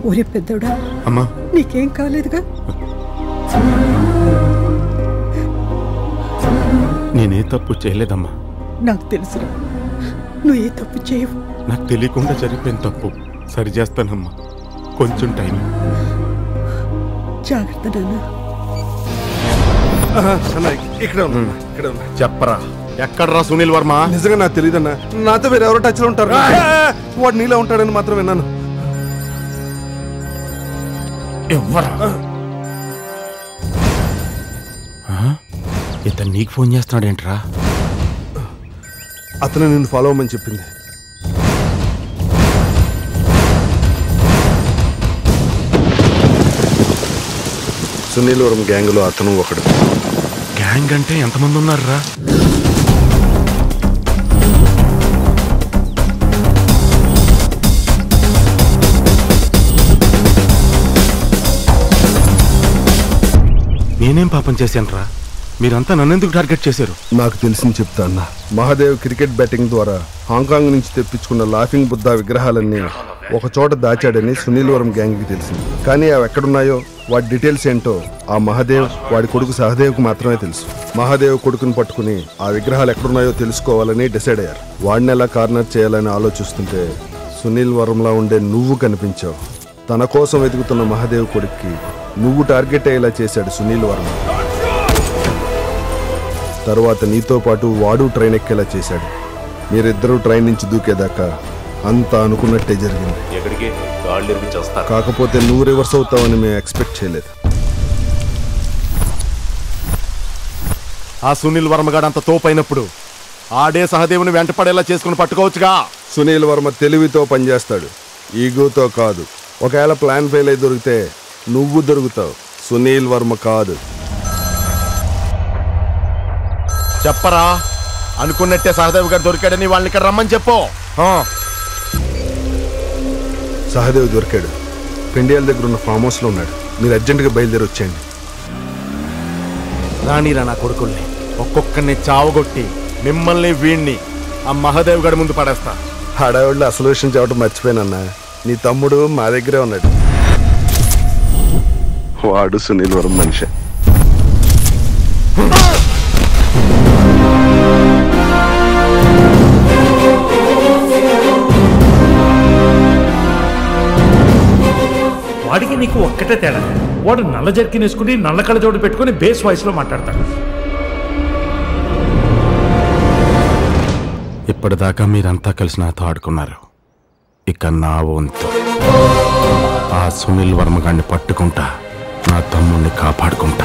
ఒరే పెద్దోడా అమ్మా నీకేం కాలేదుగా నేనే తప్పు చేయలేదమ్మా నాకు తెలుసురా నువ్వు ఏ తప్పు చేయవు నాకు తెలియకుండా జరిగిపోయిన తప్పు సరి చేస్తానమ్మా కొంచెం టైం జాగ్రత్త నాన్న అన్న ఇక్కడ ఉన్నా ఇక్కడ ఉన్నా చెప్పరా ఎక్కడరా సునీల్ వర్మ నిజంగా నాకు తెలియదన్నా నాతో వేరే ఎవరో టచ్ లో ఉంటారు వాడు నీలో ఉంటాడని మాత్రం విన్నాను ఎవ్వరా ఆ? ఇతను నీకు ఫోన్ చేస్తున్నాడేంట్రా అతను నిన్ను ఫాలో అవ్వమని చెప్పింది సునీలవరం గ్యాంగ్లో అతను ఒకడు గ్యాంగ్ అంటే ఎంతమంది ఉన్నారా నేనేం పాపం చేశానురా మీరంతా నన్నెందుకు టార్గెట్ చేశారు నాకు తెలిసింది చెప్తా అన్న మహాదేవ్ క్రికెట్ బ్యాటింగ్ ద్వారా హాంకాంగ్ నుంచి తెప్పించుకున్న లాఫింగ్ బుద్ధ విగ్రహాలన్నీ ఒక చోట దాచాడని సునీల్వరం గ్యాంగ్కి తెలిసింది కానీ అవి ఎక్కడున్నాయో వాటి డీటెయిల్స్ ఏంటో ఆ మహాదేవ్ వాడి కొడుకు సహదేవ్కు మాత్రమే తెలుసు మహాదేవ్ కొడుకుని పట్టుకుని ఆ విగ్రహాలు ఎక్కడున్నాయో తెలుసుకోవాలని డిసైడ్ అయ్యారు వాడిని ఎలా కార్నర్ చేయాలని ఆలోచిస్తుంటే సునీల్ వరంలా ఉండే నువ్వు కనిపించావు తన కోసం వెతుకుతున్న మహాదేవ్ కొడుక్కి నువ్వు టార్గెట్ అయ్యేలా చేశాడు సునీల్ వర్మ తరువాత నీతో పాటు వాడు ట్రైన్ ఎక్కేలా చేశాడు మీరిద్దరూ ట్రైన్ నుంచి దూకేదాకా అంతా అనుకున్నట్టే జరిగింది ఎక్కడికి కాళ్ళు ఇరిపించి వస్తారు కాకపోతే నువ్వు రివర్స్ అవుతావని మేము ఎక్స్పెక్ట్ చేయలేదు ఆ సునీల్ వర్మగాడు అంత తోపైనప్పుడు ఆడే సహదేవుని వెంటపడేలా చేసుకుని పట్టుకోవచ్చుగా సునీల్ వర్మ తెలివితో పనిచేస్తాడు ఈగోతో కాదు ఒకవేళ ప్లాన్ ఫెయిల్ అయి దొరికితే నువ్వు దొరుకుతావు సునీల్ వర్మ కాదు చెప్పరా అనుకున్నట్టే సహదేవ్ గారు దొరికాడని వాళ్ళని ఇక్కడ రమ్మని చెప్పు ఆ. సహదేవ్ దొరికాడు పెండియాల దగ్గర ఉన్న ఫామ్ హౌస్లో ఉన్నాడు మీరు అర్జెంటుగా బయలుదేరి వచ్చేయండి రాణిరా నా కొడుకుల్ని ఒక్కొక్కరిని చావగొట్టి మిమ్మల్ని వీణ్ణి ఆ మహాదేవ్ గారి ముందు పడేస్తా హడావిడిలో అసలు విషయం చెప్పడం మర్చిపోయానన్నా నీ తమ్ముడు మా దగ్గరే ఉన్నాడు వాడు సునీల్ వరం మనిషి వాడికి నీకు ఒక్కటే తేడా వాడు నల్ల జర్కిన్ వేసుకుని నల్ల కళ్ళజోడు పెట్టుకుని బేస్ వాయిస్ లో మాట్లాడతాడు ఇప్పటిదాకా మీరంతా కలిసి నాతో ఆడుకున్నారు ఇక నా వంతు ఆ సునీల్ వర్మగాడిని పట్టుకుంటా నా తమ్ముణ్ణి కాపాడుకుంటా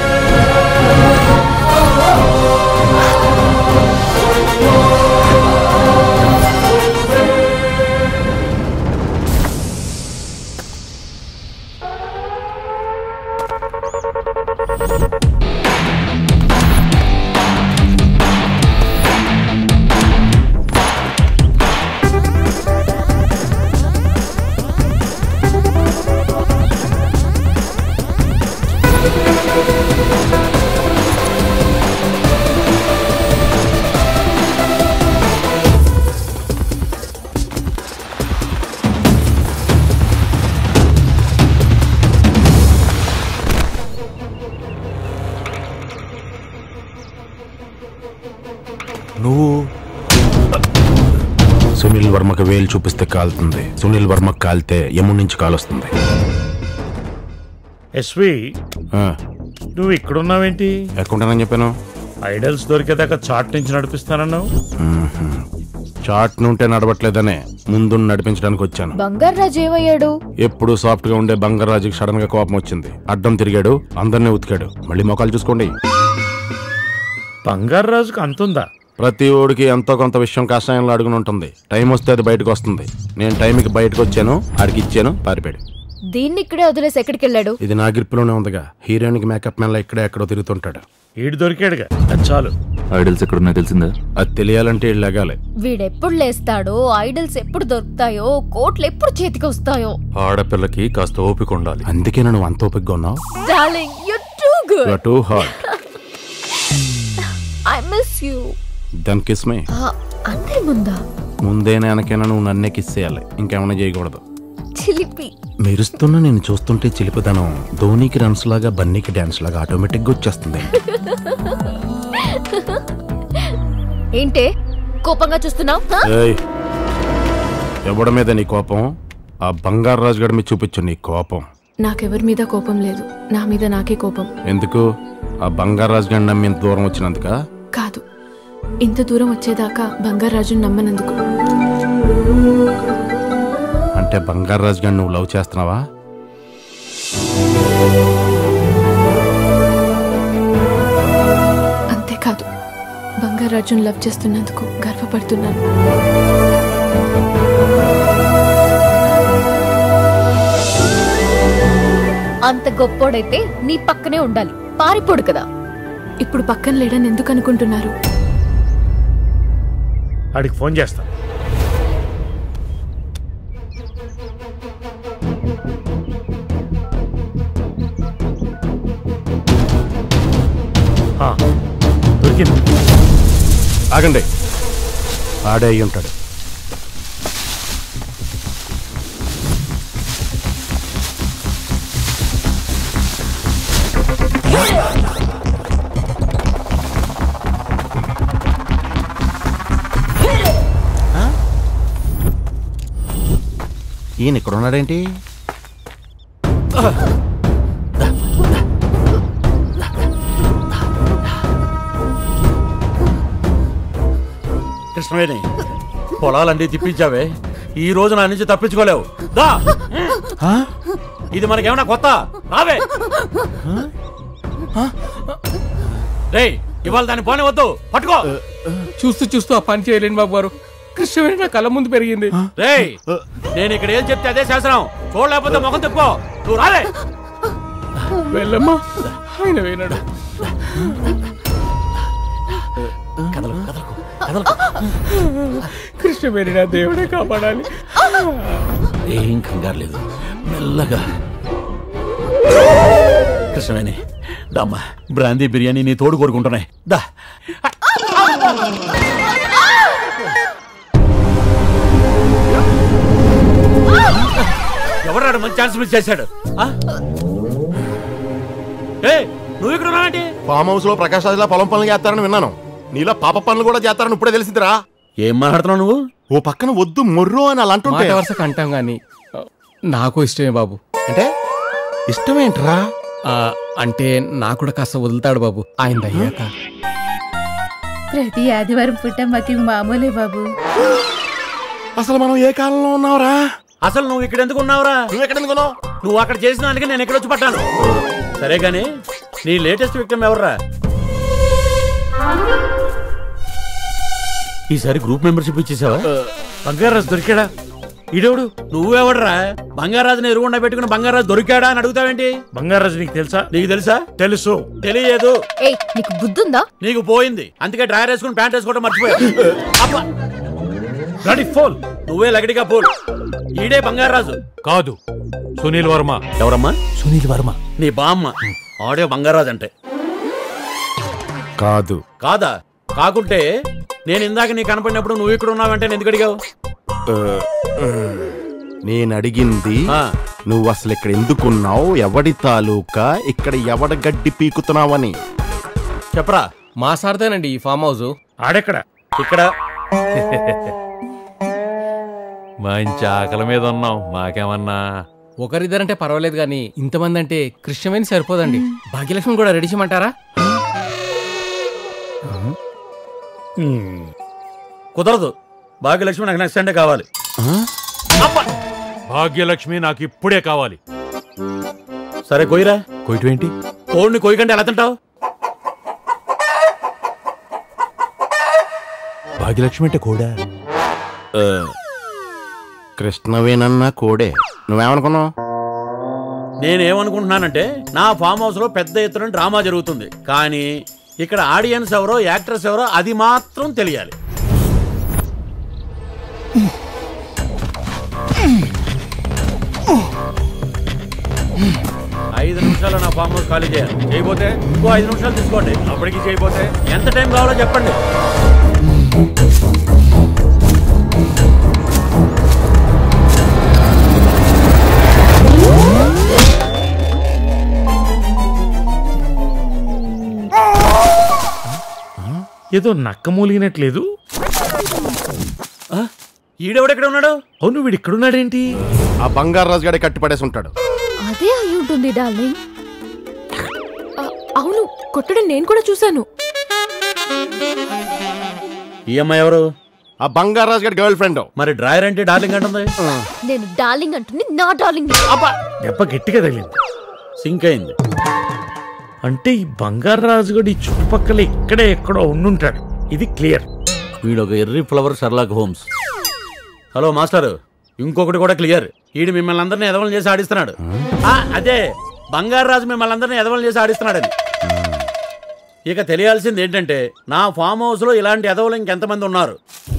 నువ్వు సునీల్ వర్మకు వేలు చూపిస్తే కాలుతుంది సునీల్ వర్మకు కాలితే యముడి నుంచి కాలుస్తుంది ఎస్వి ఆ, నువ్వు ఇక్కడున్నావేంటి ఎక్కడుంటానని చెప్పాను ఐడల్స్ దొరికేదాకా చాట్ నుంచి నడిపిస్తానన్నావు చాట్ నుంటే నడవట్లేదనే ముందు నడిపించడానికి వచ్చాను బంగారాజు ఏమయ్యాడు ఎప్పుడు సాఫ్ట్ గా ఉండే బంగారాజుకి సడన్ గా కోపం వచ్చింది అడ్డం తిరిగాడు అందరినీ ఉతికాడు మళ్ళీ మొక్కలు చూసుకోండి బంగారు రాజుకు అంతుందా ప్రతి ఓడికి ఎంతో కొంత విషయం కషాయంలో అడుగుని ఉంటుంది టైం వస్తే అది బయటకు వస్తుంది నేను టైంకి బయటకు వచ్చాను ఆడికి ఇచ్చాను పారిపోయాడు దీన్ని ఇక్కడే వదిలేసి ఎక్కడికి వెళ్ళాడు ఇది నా గ్రిప్లోనే ఉందిగా హీరోయిన్కి మేకప్ మెల్ల ఇక్కడే ఎక్కడో తిరుగుతుంటాడు ఈడు దొరికాడుగా అది చాలు ఐడల్స్ ఎక్కడున్నాయో తెలిసిందా అది తెలియాలంటే వీళ్ళు లెగాలి వీడెప్పుడు లేస్తాడో ఐడల్స్ ఎప్పుడు దొరుకుతాయో కోట్లు ఎప్పుడు చేతికి వస్తాయో ఆడపిల్లకి కాస్త ఓపిక ఉండాలి అందుకే నువ్వు అంత ఓపికగా ఉన్నావు darling you too good to heart I miss you then kiss me అంతే ముందా ముందే వెనకైనా నువ్వు నన్నే కిస్ చేయాలి ఇంకేమైనా చేయకూడదు చిలిపి మెరుస్తున్న నేను చూస్తుంటే చిలిపిదనం ధోనికి రన్స్ లాగా బన్నీకి డాన్స్ లాగా ఆటోమేటిక్గా వచ్చేస్తుంది ఏంటే కోపంగా చూస్తున్నావు ఏయ్, ఎవడి మీద నీ కోపం ఆ బంగారు రాజు గడి మీద చూపించు నీ కోపం నాకెవరి మీద కోపం లేదు నా మీద నాకే కోపం ఎందుకు ఆ బంగారు రాజు గడి నమ్మి ఇంత దూరం వచ్చినందుక కాదు ఇంత దూరం వచ్చేదాకా బంగారాజుని నమ్మనందుకు అంటే బంగారు రాజు గడి నువ్వు లవ్ చేస్తున్నావా అంతేకాదు బంగారాజుని లవ్ చేస్తున్నందుకు గర్వపడుతున్నాను అంత గొప్పోడైతే నీ పక్కనే ఉండాలి పారిపోడు కదా ఇప్పుడు పక్కన లేడని ఎందుకు అనుకుంటున్నారు ఆడికి ఫోన్ చేస్తా ఆ, దొరికింది ఆగండి ఆడే అయి ఉంటాడు ఈయన ఇక్కడ ఉన్నాడేంటి కృష్ణవేణి పొలాలన్నీ తిప్పించావే ఈ రోజు నా నుంచి తప్పించుకోలేవు దా ఇది మనకేమన్నా కొత్త రావే రేయ్ ఇవాళ దాన్ని పోనీ వద్దు పట్టుకో చూస్తూ చూస్తూ ఆ పని చేయలేను బాబు గారు కృష్ణవేణి నా కళ్ళ ముందు పెరిగింది రేయ్ నేను ఇక్కడ ఏం చెప్తే అదే శాసనం చూడలేకపోతే ముఖం తిప్పుకో నువ్వు రాలే వెళ్ళమ్మా ఆయన వేనాడు కృష్ణవేణి నా దేవుడే కాపాడాలి ఏం కంగారు లేదు మెల్లగా కృష్ణవేణి దమ్మా బ్రాందీ బిర్యానీ నీ తోడు కోరుకుంటున్నాయి దా ఎవరాడు మంచి ఛాన్స్ మిస్ చేశాడు ఆ? ఏయ్, నువ్వు ఇక్కడ ఉన్నావేంటి ఫామ్ హౌస్ లో ప్రకాష్ రాజులా పొలం పనులు చేస్తారని విన్నాను నీలో పాప పనులు కూడా చేస్తారని ఇప్పుడే తెలిసిందిరా ఏం మాట్లాడుతున్నావు నువ్వు ఓ పక్కన వద్దు మొర్రో అని అలా అంటుంటే మాట వరుసకు అంటాం గాని నాకు ఇష్టమే బాబు అంటే ఇష్టమేంట్రా ఆ, అంటే నాకు కూడా కాస్త వదులుతాడు బాబు ఆయన అయ్యాక ప్రతి ఆదివారం పుట్ట మాకు మామూలే బాబు అసలు మనం ఏ కాలంలో ఉన్నావురా అసలు నువ్వు ఇక్కడ ఎందుకు ఉన్నావురా నువ్వు ఎక్కడ ఎందుకున్నావు నువ్వు అక్కడ చేసిన దానికి నేను ఇక్కడ వచ్చి పట్టాను సరే గాని నీ లేటెస్ట్ విక్టమ్ ఎవర్రా ఈసారి గ్రూప్ మెంబర్షిప్ ఇచ్చేసావా బంగారాజు దొరికాడా ఇడేవుడు నువ్వెవడరా బంగారాజుని ఎరుగుండా పెట్టుకుని బంగారాజు దొరికాడా అని అడుగుతావేంటి బంగారాజు నీకు తెలుసా నీకు తెలుసా తెలుసు తెలియదు ఏయ్ నీకు బుద్ధుందా నీకు పోయింది అందుకే డ్రైయర్ వేసుకుని ప్యాంట్ వేసుకోవడం మర్చిపోయా అబ్బా రెడీ ఫోల్ నువ్వే లగడిగా పోల్ ఈడే బంగారాజు కాదు సునీల్ వర్మ ఎవరమ్మా సునీల్ వర్మ నీ బామ్మ ఆడే బంగారాజు అంటే కాదు కాదా కాకుంటే నేను ఇందాక నీ కనపడినప్పుడు నువ్వు ఇక్కడ ఉన్నావంటే నేను ఎందుకు అడిగావు నేను అడిగింది ఆ. నువ్వు అసలు ఇక్కడ ఎందుకున్నావు ఎవడి తాలూకా ఇక్కడ ఎవడ గడ్డి పీకుతున్నావని చెప్పరా మా సార్దేనండి ఈ ఫామ్ హౌస్ ఆడెక్కడ ఇక్కడ మంచి ఆకలి మీద ఉన్నాం మాకేమన్నా ఒకరిద్దరంటే పర్వాలేదు కానీ ఇంతమంది అంటే కృష్ణవేణి సరిపోదండి భాగ్యలక్ష్మి కూడా రెడీ చేయమంటారా కుదరదు భాగ్యలక్ష్మి నాకు నెక్స్ట్ సండే కావాలి అబ్బా! భాగ్యలక్ష్మి నాకు ఇప్పుడే కావాలి సరే కొయ్యరా కొయ్యటం ఏంటి కోడిని కొయ్యకంటే ఎలా తింటావు భాగ్యలక్ష్మి అంటే కూడా కృష్ణవేనన్నా కోడే నువ్వేమనుకున్నావు నేనేమనుకుంటున్నానంటే నా ఫామ్ హౌస్ లో పెద్ద ఎత్తున డ్రామా జరుగుతుంది కానీ ఇక్కడ ఆడియన్స్ ఎవరో యాక్టర్స్ ఎవరో అది మాత్రం తెలియాలి ఐదు నిమిషాలు నా ఫామ్ హౌస్ ఖాళీ చేయాలి చేయబోతే ఇంకో ఐదు నిమిషాలు తీసుకోండి అప్పటికి చేయబోతే ఎంత టైం కావాలో చెప్పండి ఏదో నక్క మూలిగినట్లేదు ఈడెవడెక్కడ ఉన్నాడు అవును వీడు ఇక్కడున్నాడేంటి ఆ బంగారు రాజు గడే కట్టిపడేసి ఉంటాడు అదే అయి ఉంటుంది డార్లింగ్ ఆ, అవును కొట్టడం నేను కూడా చూశాను ఈ అమ్మాయి ఎవరు ఆ బంగారు రాజు గడి గర్ల్ ఫ్రెండ్ మరి డ్రాయర్ అంటే డార్లింగ్ అంటుంది నేను డార్లింగ్ అంటుంది నా డార్లింగ్ దెబ్బ గట్టిగా తగిలింది సింక్ అయింది అంటే ఈ బంగారు రాజు కూడా ఈ చుట్టుపక్కల ఇక్కడే ఎక్కడో ఉండుంటాడు ఇది క్లియర్ వీడు ఒక ఎర్రి flower Sherlock Holmes hello master ఇంకొకటి కూడా క్లియర్ వీడు మిమ్మల్ని అందరినీ ఎదవలు చేసి ఆడిస్తున్నాడు ఆ, అదే బంగారు రాజు మిమ్మల్ని అందరినీ ఎదవలు చేసి ఆడిస్తున్నాడని ఇక తెలియాల్సింది ఏంటంటే నా ఫామ్ హౌస్ లో ఇలాంటి ఎదవలు ఇంకెంతమంది ఉన్నారు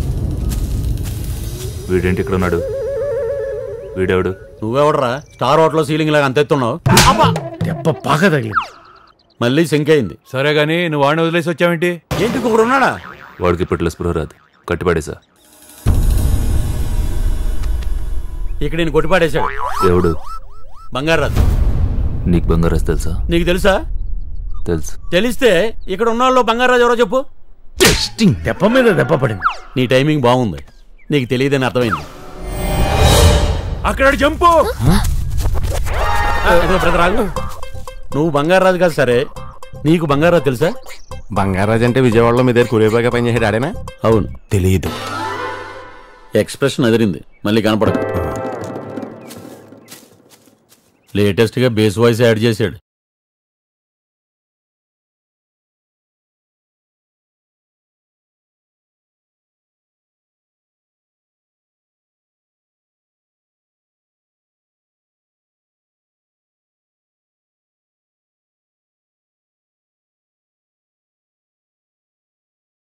వీడేంటి ఇక్కడ ఉన్నాడు వీడెవడు నువ్వెవడరా స్టార్ హోటల్ సీలింగ్ లాగా అంతెత్తున్నావు దెబ్బ బాగా తగిలింది మళ్ళీ సింక్ అయింది సరే గానీ నువ్వు వాడిని వదిలేసి వచ్చావేంటి ఏంటి ఇంకొకడు ఉన్నాడా వాడికి ఇప్పట్లో స్పృహ రాదు కట్టిపడేసా ఇక్కడ నేను కొట్టిపాడేశాడు ఎవడు బంగారు రాజు నీకు బంగారాజు తెలుసా నీకు తెలుసా తెలుసు తెలిస్తే ఇక్కడ ఉన్న వాళ్ళు బంగారు రాజు ఎవరో చెప్పు దెబ్బ మీద దెబ్బ పడింది నీ టైమింగ్ బాగుంది నీకు తెలియదని అర్థమైంది అక్కడ జంపు ఇదిగో బ్రదర్ ఆగు. నువ్వు బంగారు రాజు కాదు సరే నీకు బంగారు రాజు తెలుసా బంగారు రాజు అంటే విజయవాడలో మీ దగ్గర కురేబాగా పనిచేసాడు ఆడేనా అవును తెలియదు ఎక్స్ప్రెషన్ అదిరింది మళ్ళీ కనపడకు లేటెస్ట్గా బేస్ వాయిస్ యాడ్ చేశాడు